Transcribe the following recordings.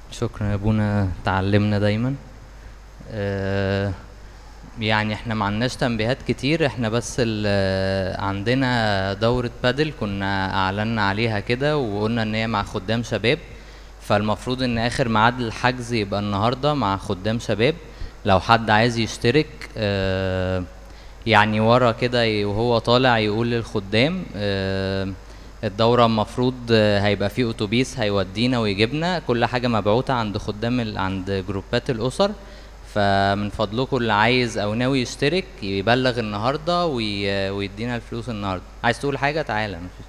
شكرا يا ابونا تعلمنا دايما آه، يعني احنا ما عندناش تنبيهات كتير احنا بس ال- عندنا دورة بادل كنا اعلنا عليها كده وقلنا ان هي مع خدام شباب فالمفروض ان اخر ميعاد الحجز يبقى النهارده مع خدام شباب لو حد عايز يشترك آه، يعني ورا كده ي- وهو طالع يقول للخدام آه، الدورة المفروض آه، هيبقى فيه أتوبيس هيودينا ويجيبنا كل حاجة مبعوتة عند خدام ال... عند جروبات الأسر فمن فضلكم اللي عايز أو ناوي يشترك يبلغ النهاردة وي... ويدينا الفلوس النهاردة عايز تقول حاجة تعالى مفيش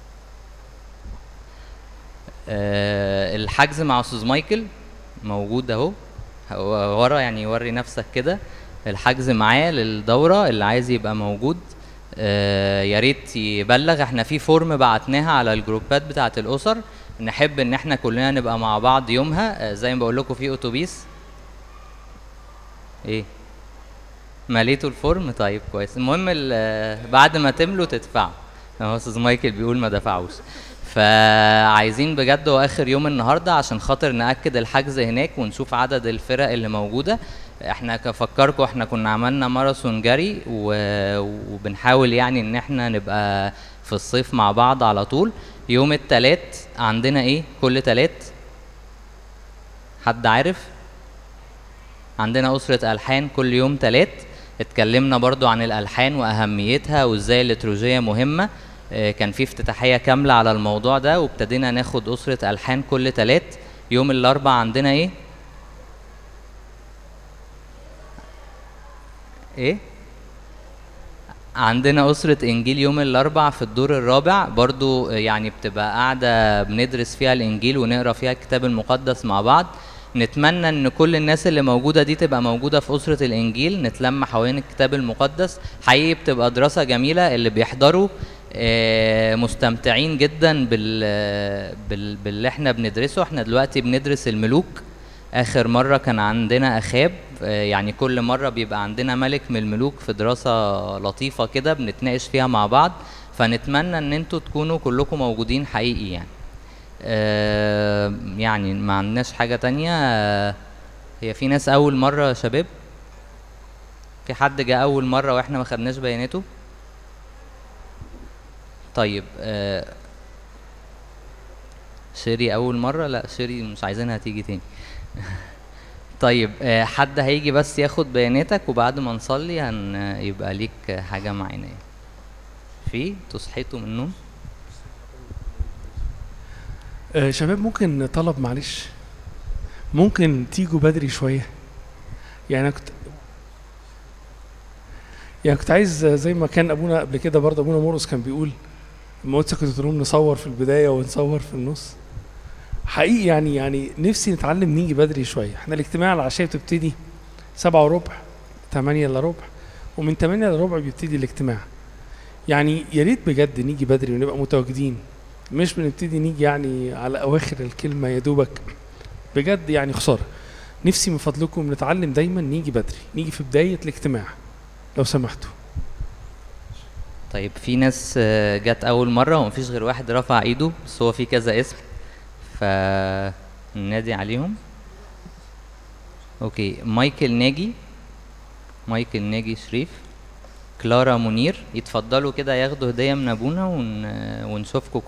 آه، الحجز مع أستاذ مايكل موجود أهو هو ورا يعني وري نفسك كده الحجز معاه للدورة اللي عايز يبقى موجود آه، يا ريت يبلغ احنا في فورم بعتناها على الجروبات بتاعة الأسر نحب ان احنا كلنا نبقى مع بعض يومها آه، زي ما بقول لكم في اتوبيس ايه مليتوا الفورم طيب كويس المهم ال- بعد ما تملوا تدفعوا هو استاذ مايكل بيقول ما دفعوش فعايزين بجد هو اخر يوم النهارده عشان خاطر ناكد الحجز هناك ونشوف عدد الفرق اللي موجوده احنا كفكركم احنا كنا عملنا ماراثون جري و- وبنحاول يعني ان احنا نبقى في الصيف مع بعض على طول يوم التلات عندنا ايه كل تلات حد عارف عندنا أسرة ألحان كل يوم تلات اتكلمنا برضو عن الألحان وأهميتها وإزاي الليتروجية مهمة آه، كان في افتتاحية كاملة على الموضوع ده وابتدينا ناخد أسرة ألحان كل تلات يوم الأربع عندنا إيه؟ إيه؟ عندنا أسرة إنجيل يوم الأربع في الدور الرابع برضو آه، يعني بتبقى قاعدة بندرس فيها الإنجيل ونقرا فيها الكتاب المقدس مع بعض نتمنى إن كل الناس اللي موجودة دي تبقى موجودة في أسرة الإنجيل نتلم حوالين الكتاب المقدس حقيقي بتبقى دراسة جميلة اللي بيحضروا آه، مستمتعين جدا بال بال باللي احنا بندرسه احنا دلوقتي بندرس الملوك اخر مره كان عندنا اخاب آه، يعني كل مره بيبقى عندنا ملك من الملوك في دراسه لطيفه كده بنتناقش فيها مع بعض فنتمنى ان انتوا تكونوا كلكم موجودين حقيقي يعني آه، يعني ما عندناش حاجه تانية آه، هي في ناس اول مره يا شباب في حد جه اول مره واحنا ما خدناش بياناته طيب آه، شيري اول مره لا شيري مش عايزينها تيجي تاني طيب آه، حد هيجي بس ياخد بياناتك وبعد ما نصلي هن يبقى ليك حاجه معانا يعني. في انتوا صحيتوا من النوم آه شباب ممكن طلب معلش ممكن تيجوا بدري شوية يعني أنا كنت يعني كنت عايز آه، زي ما كان ابونا قبل كده برضه ابونا مرقس كان بيقول لما قلت كنت تقول لهم نصور في البداية ونصور في النص حقيقي يعني يعني نفسي نتعلم نيجي بدري شوية احنا الاجتماع العشية بتبتدي سبعة وربع تمانية الا ربع ومن تمانية الا ربع بيبتدي الاجتماع يعني يا ريت بجد نيجي بدري ونبقى متواجدين مش بنبتدي نيجي يعني على اواخر الكلمه يا دوبك بجد يعني خساره نفسي من فضلكم نتعلم دايما نيجي بدري نيجي في بدايه الاجتماع لو سمحتوا طيب في ناس آه، جت اول مره ومفيش غير واحد رفع ايده بس هو في كذا اسم فننادي عليهم اوكي مايكل ناجي مايكل ناجي شريف كلارا منير يتفضلوا كده ياخدوا هديه من ابونا ون... ونشوفكم